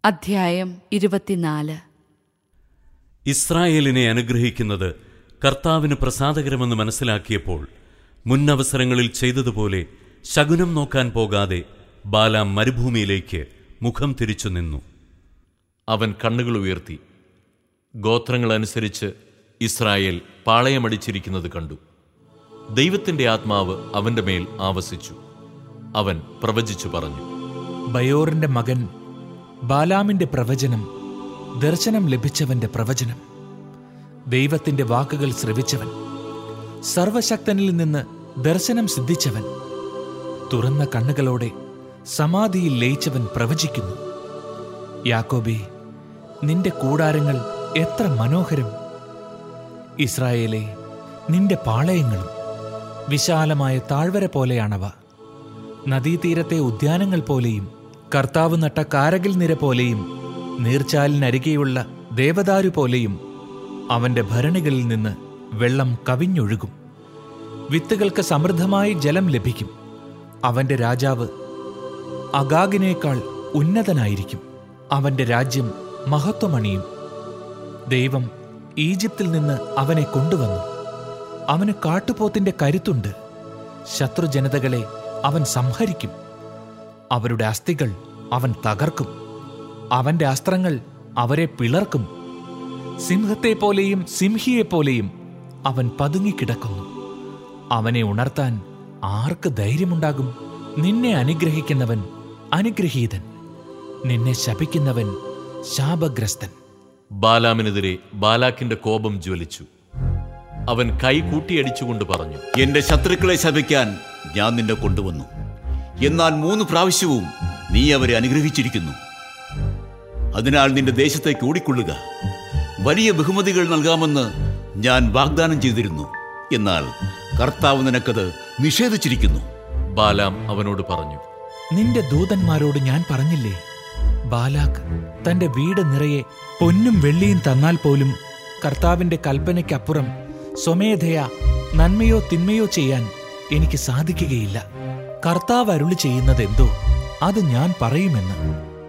അധ്യായം ഇരുപത്തിനാല് ഇസ്രായേലിനെ അനുഗ്രഹിക്കുന്നത് കർത്താവിന് പ്രസാദകരമെന്ന് മനസ്സിലാക്കിയപ്പോൾ മുന്നവസരങ്ങളിൽ ചെയ്തതുപോലെ ശകുനം നോക്കാൻ പോകാതെ ബാലാം മരുഭൂമിയിലേക്ക് മുഖം തിരിച്ചു നിന്നു അവൻ കണ്ണുകൾ ഉയർത്തി ഗോത്രങ്ങളനുസരിച്ച് ഇസ്രായേൽ പാളയമടിച്ചിരിക്കുന്നത് കണ്ടു ദൈവത്തിന്റെ ആത്മാവ് അവന്റെ മേൽ ആവസിച്ചു അവൻ പ്രവചിച്ചു പറഞ്ഞു ബയോറിന്റെ മകൻ ബാലാമിന്റെ പ്രവചനം ദർശനം ലഭിച്ചവന്റെ പ്രവചനം ദൈവത്തിന്റെ വാക്കുകൾ ശ്രവിച്ചവൻ സർവശക്തനിൽ നിന്ന് ദർശനം സിദ്ധിച്ചവൻ തുറന്ന കണ്ണുകളോടെ സമാധിയിൽ ലയിച്ചവൻ പ്രവചിക്കുന്നു യാക്കോബേ നിന്റെ കൂടാരങ്ങൾ എത്ര മനോഹരം ഇസ്രായേലെ നിന്റെ പാളയങ്ങളും വിശാലമായ താഴ്വര പോലെയാണവ നദീതീരത്തെ ഉദ്യാനങ്ങൾ പോലെയും കർത്താവ് നട്ട കാരകിൽ നിര പോലെയും നീർച്ചാലിനരികെയുള്ള ദേവദാരു പോലെയും അവന്റെ ഭരണികളിൽ നിന്ന് വെള്ളം കവിഞ്ഞൊഴുകും വിത്തുകൾക്ക് സമൃദ്ധമായി ജലം ലഭിക്കും അവന്റെ രാജാവ് അഗാഗിനേക്കാൾ ഉന്നതനായിരിക്കും അവന്റെ രാജ്യം മഹത്വമണിയും ദൈവം ഈജിപ്തിൽ നിന്ന് അവനെ കൊണ്ടുവന്നു അവന് കാട്ടുപോത്തിന്റെ കരുത്തുണ്ട് ശത്രുജനതകളെ അവൻ സംഹരിക്കും അവരുടെ അസ്ഥികൾ അവൻ തകർക്കും അവന്റെ അസ്ത്രങ്ങൾ അവരെ പിളർക്കും സിംഹത്തെപ്പോലെയും സിംഹിയെപ്പോലെയും അവൻ പതുങ്ങിക്കിടക്കുന്നു അവനെ ഉണർത്താൻ ആർക്ക് ധൈര്യമുണ്ടാകും നിന്നെ അനുഗ്രഹിക്കുന്നവൻ അനുഗ്രഹീതൻ നിന്നെ ശപിക്കുന്നവൻ ശാപഗ്രസ്തൻ ബാലാമിനെതിരെ ബാലാക്കിന്റെ കോപം ജ്വലിച്ചു അവൻ കൈ കൂട്ടിയടിച്ചുകൊണ്ട് പറഞ്ഞു എന്റെ ശത്രുക്കളെ ശപിക്കാൻ ഞാൻ നിന്നെ കൊണ്ടുവന്നു എന്നാൽ മൂന്ന് പ്രാവശ്യവും നീ അവരെ അനുഗ്രഹിച്ചിരിക്കുന്നു അതിനാൽ നിന്റെ ദേശത്തേക്ക് ഓടിക്കൊള്ളുക വലിയ ബഹുമതികൾ നൽകാമെന്ന് ഞാൻ വാഗ്ദാനം ചെയ്തിരുന്നു എന്നാൽ കർത്താവ് നിനക്കത് നിഷേധിച്ചിരിക്കുന്നു ബാലാം അവനോട് പറഞ്ഞു നിന്റെ ദൂതന്മാരോട് ഞാൻ പറഞ്ഞില്ലേ ബാലാക്ക് തന്റെ വീട് നിറയെ പൊന്നും വെള്ളിയും തന്നാൽ പോലും കർത്താവിന്റെ കൽപ്പനയ്ക്കപ്പുറം സ്വമേധയാ നന്മയോ തിന്മയോ ചെയ്യാൻ എനിക്ക് സാധിക്കുകയില്ല കർത്താവ് അരുളി ചെയ്യുന്നതെന്തോ അത് ഞാൻ പറയുമെന്ന്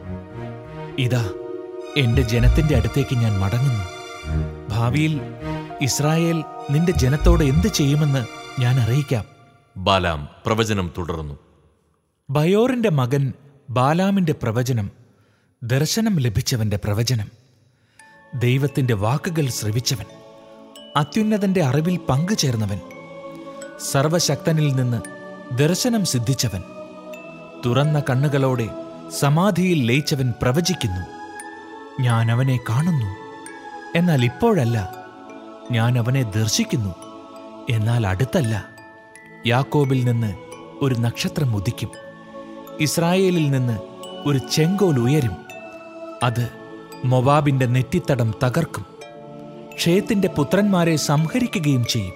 ഇതാ എന്റെ ജനത്തിന്റെ അടുത്തേക്ക് ഞാൻ മടങ്ങുന്നു ഭാവിയിൽ ഇസ്രായേൽ നിന്റെ ജനത്തോട് എന്ത് ചെയ്യുമെന്ന് ഞാൻ അറിയിക്കാം ബാലാം പ്രവചനം തുടർന്നു ബയോറിന്റെ മകൻ ബാലാമിന്റെ പ്രവചനം ദർശനം ലഭിച്ചവന്റെ പ്രവചനം ദൈവത്തിന്റെ വാക്കുകൾ ശ്രവിച്ചവൻ അത്യുന്നതന്റെ അറിവിൽ പങ്കുചേർന്നവൻ സർവശക്തനിൽ നിന്ന് ദർശനം സിദ്ധിച്ചവൻ തുറന്ന കണ്ണുകളോടെ സമാധിയിൽ ലയിച്ചവൻ പ്രവചിക്കുന്നു ഞാൻ അവനെ കാണുന്നു എന്നാൽ ഇപ്പോഴല്ല ഞാൻ അവനെ ദർശിക്കുന്നു എന്നാൽ അടുത്തല്ല യാക്കോബിൽ നിന്ന് ഒരു നക്ഷത്രം ഉദിക്കും ഇസ്രായേലിൽ നിന്ന് ഒരു ചെങ്കോൽ ഉയരും അത് മൊവാബിന്റെ നെറ്റിത്തടം തകർക്കും ക്ഷയത്തിന്റെ പുത്രന്മാരെ സംഹരിക്കുകയും ചെയ്യും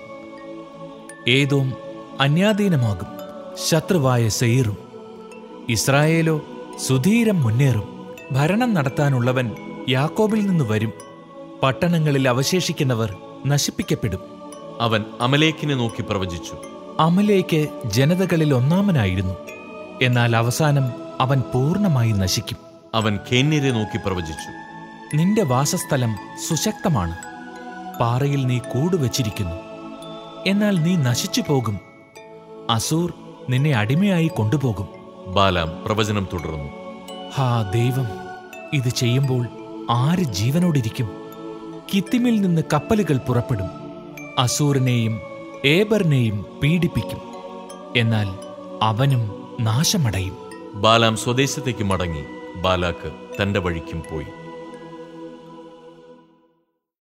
ഏതോം അന്യാധീനമാകും ശത്രുവായ സെയിറും ഇസ്രായേലോ സുധീരം മുന്നേറും ഭരണം നടത്താനുള്ളവൻ യാക്കോബിൽ നിന്ന് വരും പട്ടണങ്ങളിൽ അവശേഷിക്കുന്നവർ നശിപ്പിക്കപ്പെടും അവൻ അമലേക്കിനെ നോക്കി പ്രവചിച്ചു അമലേക്ക് ജനതകളിൽ ഒന്നാമനായിരുന്നു എന്നാൽ അവസാനം അവൻ പൂർണ്ണമായി നശിക്കും അവൻ കേന്യരെ നോക്കി പ്രവചിച്ചു നിന്റെ വാസസ്ഥലം സുശക്തമാണ് പാറയിൽ നീ കൂടുവച്ചിരിക്കുന്നു എന്നാൽ നീ നശിച്ചു പോകും അസൂർ നിന്നെ അടിമയായി കൊണ്ടുപോകും ബാലാം പ്രവചനം തുടർന്നു ഹാ ദൈവം ഇത് ചെയ്യുമ്പോൾ ആര് ജീവനോടിരിക്കും കിത്തിമിൽ നിന്ന് കപ്പലുകൾ പുറപ്പെടും അസൂറിനെയും ഏബറിനെയും പീഡിപ്പിക്കും എന്നാൽ അവനും നാശമടയും ബാലാം സ്വദേശത്തേക്ക് മടങ്ങി ബാലാക്ക് തന്റെ വഴിക്കും പോയി